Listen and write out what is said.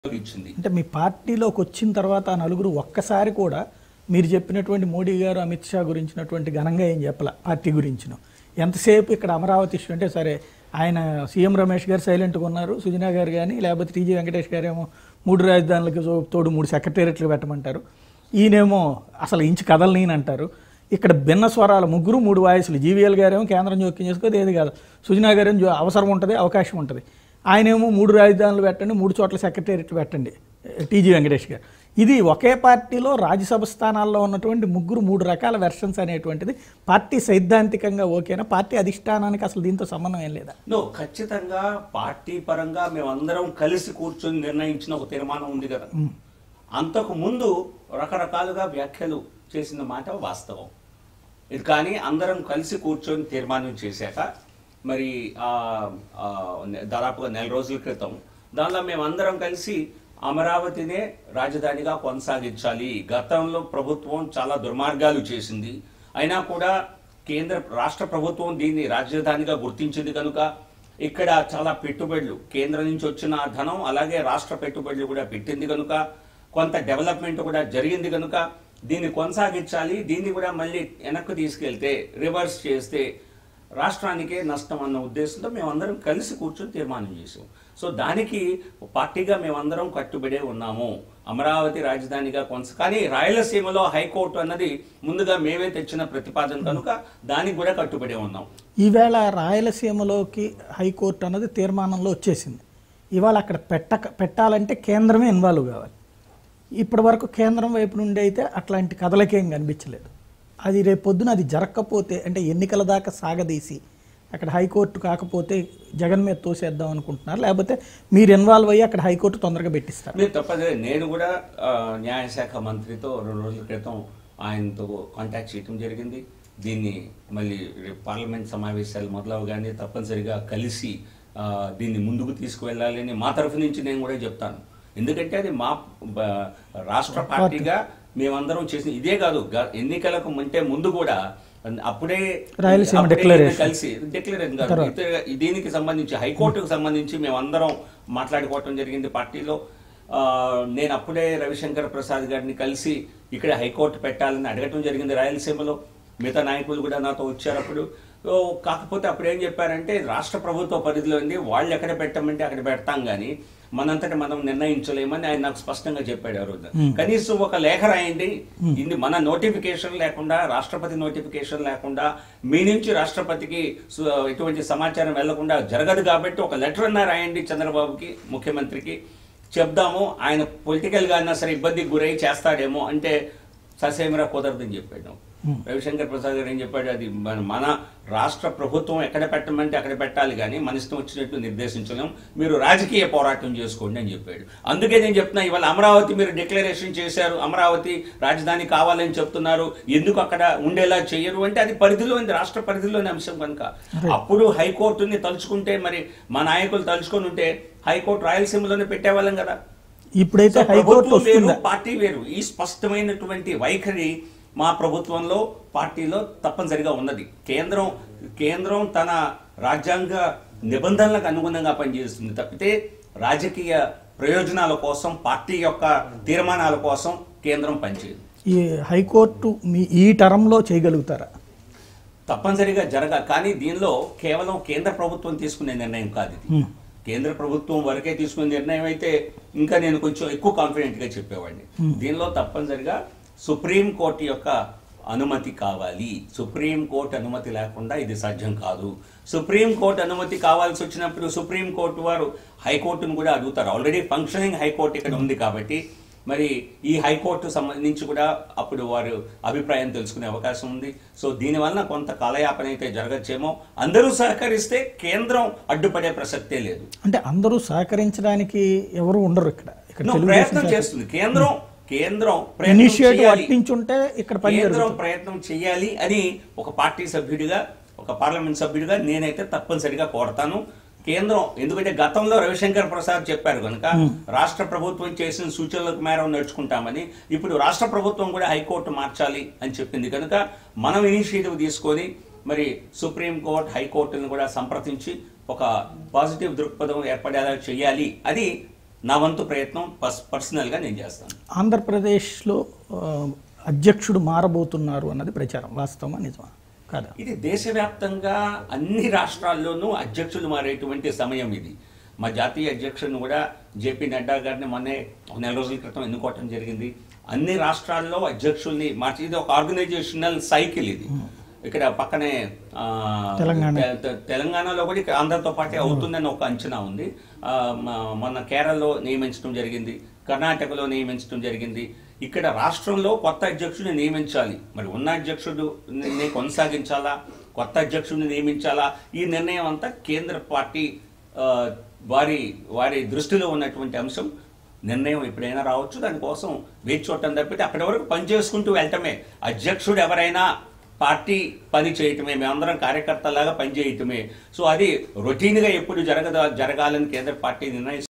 ఇచ్చింది అంటే మీ పార్టీలోకి వచ్చిన తర్వాత ఆ నలుగురు ఒక్కసారి కూడా మీరు చెప్పినటువంటి మోడీ గారు అమిత్ షా గురించినటువంటి ఘనంగా ఏం చెప్పాల పార్టీ గురించిన ఎంతసేపు ఇక్కడ అమరావతి ఇష్యూ అంటే సరే ఆయన సీఎం రమేష్ గారు సైలెంట్గా ఉన్నారు సుజనా గారు కానీ లేకపోతే టీజీ వెంకటేష్ గారు ఏమో మూడు రాజధానులకు తో- తోడు మూడు సెక్రటేరియట్లు పెట్టమంటారు ఈయనేమో అసలు ఇంచు కదలనీని అంటారు ఇక్కడ భిన్న స్వరాలు ముగ్గురు మూడు వాయిస్లు జీవీఎల్ గారేమో కేంద్రం జోక్యం చేసుకోదు ఏది కాదు సుజనా గారేమో జో- అవసరం ఉంటుంది అవకాశం ఉంటుంది ఆయనేమో మూడు రాజధానులు పెట్టండి మూడు చోట్ల సెక్రటేరియట్ పెట్టండి టీజీ వెంకటేష్ గారు ఇది ఒకే పార్టీలో రాజ్యసభ స్థానాల్లో ఉన్నటువంటి ముగ్గురు మూడు రకాల వెర్షన్స్ అనేటువంటిది పార్టీ సైద్ధాంతికంగా ఓకేనా పార్టీ అధిష్టానానికి అసలు దీంతో సంబంధం ఏం లేదా నో ఖచ్చితంగా పార్టీ పరంగా మేమందరం కలిసి కూర్చొని నిర్ణయించిన ఒక తీర్మానం ఉంది కదా అంతకు ముందు రకరకాలుగా వ్యాఖ్యలు చేసిన మాట వాస్తవం ఇది కానీ అందరం కలిసి కూర్చొని తీర్మానం చేశాక మరి ఆ, ఆ, దాదాపుగా నెల రోజుల క్రితం దానిలో మేమందరం కలిసి అమరావతినే రాజధానిగా కొనసాగించాలి గతంలో ప్రభుత్వం చాలా దుర్మార్గాలు చేసింది అయినా కూడా కేంద్ర రాష్ట్ర ప్రభుత్వం దీన్ని రాజధానిగా గుర్తించింది కనుక ఇక్కడ చాలా పెట్టుబడులు కేంద్రం నుంచి వచ్చిన ధనం అలాగే రాష్ట్ర పెట్టుబడులు కూడా పెట్టింది కనుక కొంత డెవలప్మెంట్ కూడా జరిగింది కనుక దీన్ని కొనసాగించాలి దీన్ని కూడా మళ్ళీ వెనక్కి తీసుకెళ్తే రివర్స్ చేస్తే రాష్ట్రానికే నష్టం అన్న ఉద్దేశంతో మేమందరం కలిసి కూర్చొని తీర్మానం చేసాం సో దానికి పార్టీగా మేమందరం కట్టుబడే ఉన్నాము అమరావతి రాజధానిగా కొనసా కానీ రాయలసీమలో హైకోర్టు అన్నది ముందుగా మేమే తెచ్చిన ప్రతిపాదన కనుక దానికి కూడా కట్టుబడే ఉన్నాం ఈవేళ రాయలసీమలోకి హైకోర్టు అన్నది తీర్మానంలో వచ్చేసింది ఇవాళ అక్కడ పెట్టక పెట్టాలంటే కేంద్రమే ఇన్వాల్వ్ కావాలి ఇప్పటి వరకు కేంద్రం వైపు నుండి అయితే అట్లాంటి కథలకేం కనిపించలేదు అది రేపు పొద్దున అది జరగకపోతే అంటే ఎన్నికల దాకా సాగదీసి అక్కడ హైకోర్టు కాకపోతే జగన్ మీద తోసేద్దాం అనుకుంటున్నారు లేకపోతే మీరు ఇన్వాల్వ్ అయ్యి అక్కడ హైకోర్టు తొందరగా పెట్టిస్తారు మీరు తప్పదే నేను కూడా ఆ, న్యాయశాఖ మంత్రితో రెండు రోజుల క్రితం ఆయనతో కాంటాక్ట్ చేయటం జరిగింది దీన్ని మళ్ళీ రేపు పార్లమెంట్ సమావేశాలు మొదలవగానే తప్పనిసరిగా కలిసి ఆ, దీన్ని ముందుకు తీసుకువెళ్ళాలని మా తరఫు నుంచి నేను కూడా చెప్తాను ఎందుకంటే అది మా బ- రాష్ట్ర పార్టీగా మేమందరం చేసిన ఇదే కాదు గ- ఎన్నికలకు ముంటే ముందు కూడా అప్పుడే రాయలసీమ అప్పుడే declaration. కలిసి డిక్లరేషన్ కాదు ఇతర- దీనికి సంబంధించి హైకోర్టుకు సంబంధించి మేమందరం మాట్లాడుకోవటం జరిగింది పార్టీలో ఆ, నేను అప్పుడే రవిశంకర్ ప్రసాద్ గారిని కలిసి ఇక్కడ హైకోర్టు పెట్టాలని అడగటం జరిగింది రాయలసీమలో మిగతా నాయకులు కూడా నాతో వచ్చారు అప్పుడు ఓ, కాకపోతే అప్పుడు ఏం చెప్పారంటే రాష్ట్ర ప్రభుత్వ పరిధిలో ఉంది వాళ్ళు ఎక్కడ పెట్టమంటే అక్కడ పెడతాం కానీ మనంతట మనం నిర్ణయించలేమని ఆయన నాకు స్పష్టంగా చెప్పాడు ఆ రోజు కనీసం ఒక లేఖ రాయండి ఇది మన నోటిఫికేషన్ లేకుండా రాష్ట్రపతి నోటిఫికేషన్ లేకుండా మీ నుంచి రాష్ట్రపతికి సు- ఎటువంటి సమాచారం వెళ్లకుండా జరగదు కాబట్టి ఒక లెటర్ అన్నా రాయండి చంద్రబాబుకి ముఖ్యమంత్రికి చెప్దాము ఆయన పొలిటికల్ గా అయినా సరే ఇబ్బందికి గురై చేస్తాడేమో అంటే ససేమిరా కుదరదని చెప్పాడు రవిశంకర్ ప్రసాద్ గారు ఏం చెప్పాడు అది మన మన రాష్ట్ర ప్రభుత్వం ఎక్కడ పెట్టమంటే అక్కడ పెట్టాలి కానీ మన ఇష్టం వచ్చినట్టు నిర్దేశించలేం మీరు రాజకీయ పోరాటం చేసుకోండి అని చెప్పాడు అందుకే నేను చెప్తున్నా ఇవాళ అమరావతి మీరు డిక్లరేషన్ చేశారు అమరావతి రాజధాని కావాలని చెప్తున్నారు ఎందుకు అక్కడ ఉండేలా చేయరు అంటే అది పరిధిలోని రాష్ట్ర పరిధిలోని అంశం కనుక అప్పుడు హైకోర్టుని తలుచుకుంటే మరి మా నాయకులు తలుచుకొని ఉంటే హైకోర్టు రాయలసీమలోనే పెట్టేవాళ్ళం కదా ఇప్పుడైతే సో హైకోర్టు ప్రభుత్వం వేరు, వస్తుందా పార్టీ వేరు ఈ స్పష్టమైనటువంటి వైఖరి మా ప్రభుత్వంలో పార్టీలో తప్పనిసరిగా ఉన్నది కేంద్రం కేంద్రం తన రాజ్యాంగ నిబంధనలకు అనుగుణంగా పనిచేస్తుంది తప్పితే రాజకీయ ప్రయోజనాల కోసం పార్టీ యొక్క తీర్మానాల కోసం కేంద్రం పనిచేయదు ఈ హైకోర్టు మీ ఈ టర్మ్లో చేయగలుగుతారా తప్పనిసరిగా జరగ కానీ దీనిలో కేవలం కేంద్ర ప్రభుత్వం తీసుకునే నిర్ణయం కాదు ఇది Hmm. కేంద్ర ప్రభుత్వం వరకే తీసుకునే నిర్ణయం అయితే ఇంకా నేను కొంచెం ఎక్కువ కాన్ఫిడెంట్ గా చెప్పేవాడిని దీనిలో తప్పనిసరిగా సుప్రీం కోర్టు యొక్క అనుమతి కావాలి సుప్రీం కోర్టు అనుమతి లేకుండా ఇది సాధ్యం కాదు సుప్రీం కోర్టు అనుమతి కావాల్సి వచ్చినప్పుడు సుప్రీం కోర్టు వారు హైకోర్టును కూడా అడుగుతారు ఆల్రెడీ ఫంక్షనింగ్ హైకోర్టు ఇక్కడ ఉంది కాబట్టి మరి ఈ హైకోర్టు సంబంధించి కూడా అప్పుడు వారు అభిప్రాయం తెలుసుకునే అవకాశం ఉంది సో దీనివల్ల కొంత కాలయాపన అయితే జరగచ్చేమో అందరూ సహకరిస్తే కేంద్రం అడ్డుపడే ప్రసక్తే లేదు అంటే అందరూ సహకరించడానికి ఎవరు ఉండరు ఇక్కడ ఇక్కడ No, తెలుగుదేశం ప్రయత్నం సహకరి- చేస్తుంది కేంద్రం కేంద్రం ప్రయత్నం ఇనిషియేటివ్ చేయాలి. అట్టించుంటే ఇక్కడ పని కేంద్రం జరుగుతుంది ప్రయత్నం చేయాలి అని ఒక పార్టీ సభ్యుడిగా ఒక పార్లమెంట్ సభ్యుడిగా నేనైతే తప్పనిసరిగా కోరతాను కేంద్రం ఎందుకంటే గతంలో రవిశంకర్ ప్రసాద్ చెప్పారు కనుక రాష్ట్ర ప్రభుత్వం చేసిన సూచనలకు మేర నడుచుకుంటామని ఇప్పుడు రాష్ట్ర ప్రభుత్వం కూడా హైకోర్టు మార్చాలి అని చెప్పింది కనుక మనం ఇనిషియేటివ్ తీసుకొని మరి సుప్రీం కోర్ట్ హైకోర్టును కూడా సంప్రదించి ఒక పాజిటివ్ దృక్పథం ఏర్పడేలా చేయాలి అది నా వంతు ప్రయత్నం పర్స్ పర్సనల్గా నేను చేస్తాను ఆంధ్రప్రదేశ్లో ఆ, అధ్యక్షుడు మారబోతున్నారు అన్నది ప్రచారం వాస్తవమా నిజమా కాదా ఇది దేశవ్యాప్తంగా అన్ని రాష్ట్రాల్లోనూ అధ్యక్షులు మారేటువంటి సమయం ఇది మా జాతీయ అధ్యక్షుడిని కూడా జేపీ నడ్డా గారిని మొన్నే ఒక నెల రోజుల క్రితం ఎన్నుకోవటం జరిగింది అన్ని రాష్ట్రాల్లో అధ్యక్షుల్ని మార్చి ఇది ఒక ఆర్గనైజేషనల్ సైకిల్ ఇది ఇక్కడ పక్కనే ఆ, తెలంగాణ. తె- తె- తెలంగాణలో కూడా ఇక్కడ ఆంధ్రతో పాటే అవుతుందని ఒక అంచనా ఉంది ఆ, మ- మొన్న కేరళలో నియమించడం జరిగింది కర్ణాటకలో నియమించడం జరిగింది ఇక్కడ రాష్ట్రంలో కొత్త అధ్యక్షుడిని నియమించాలి మరి ఉన్న అధ్యక్షుడు ని కొనసాగించాలా కొత్త అధ్యక్షుడిని నియమించాలా ఈ నిర్ణయం అంతా కేంద్ర పార్టీ ఆ, వారి వారి దృష్టిలో ఉన్నటువంటి అంశం నిర్ణయం ఎప్పుడైనా రావచ్చు దానికోసం వేచి చూడటం తప్పితే అక్కడి వరకు పని చేసుకుంటూ వెళ్ళటమే అధ్యక్షుడు ఎవరైనా పార్టీ పని చేయటమే మేమందరం కార్యకర్తలాగా పని చేయటమే సో అది రొటీన్గా ఎప్పుడు జరగదా జరగాలని కేంద్ర పార్టీ నిర్ణయిస్తుంది